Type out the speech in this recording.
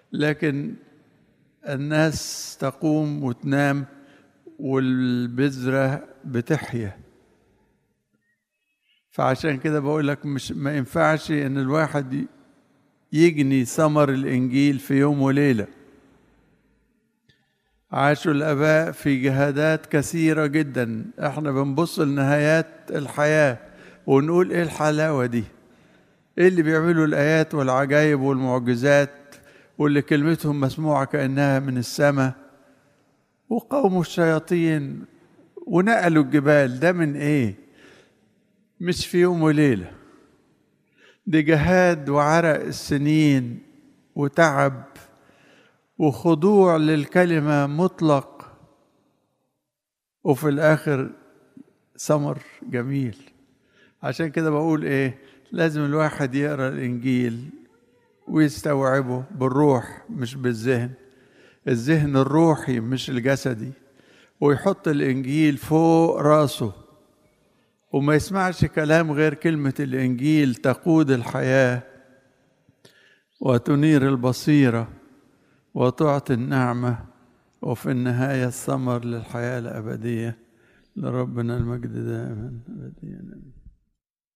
لكن الناس تقوم وتنام والبذرة بتحيا فعشان كده بقول لك مش ما ينفعش ان الواحد يجني ثمر الانجيل في يوم وليله عاشوا الاباء في جهادات كثيره جدا احنا بنبص لنهايات الحياه ونقول ايه الحلاوه دي ايه اللي بيعملوا الايات والعجائب والمعجزات واللي كلمتهم مسموعه كانها من السماء وقوموا الشياطين ونقلوا الجبال ده من ايه مش في يوم وليله دي جهاد وعرق السنين وتعب وخضوع للكلمة مطلق وفي الآخر ثمر جميل عشان كده بقول إيه لازم الواحد يقرأ الإنجيل ويستوعبه بالروح مش بالذهن الذهن الروحي مش الجسدي ويحط الإنجيل فوق راسه وما يسمعش كلام غير كلمة الإنجيل تقود الحياة وتنير البصيره وتعطي النعمة وفي النهاية الثمر للحياة الأبدية لربنا المجد دائما أبديا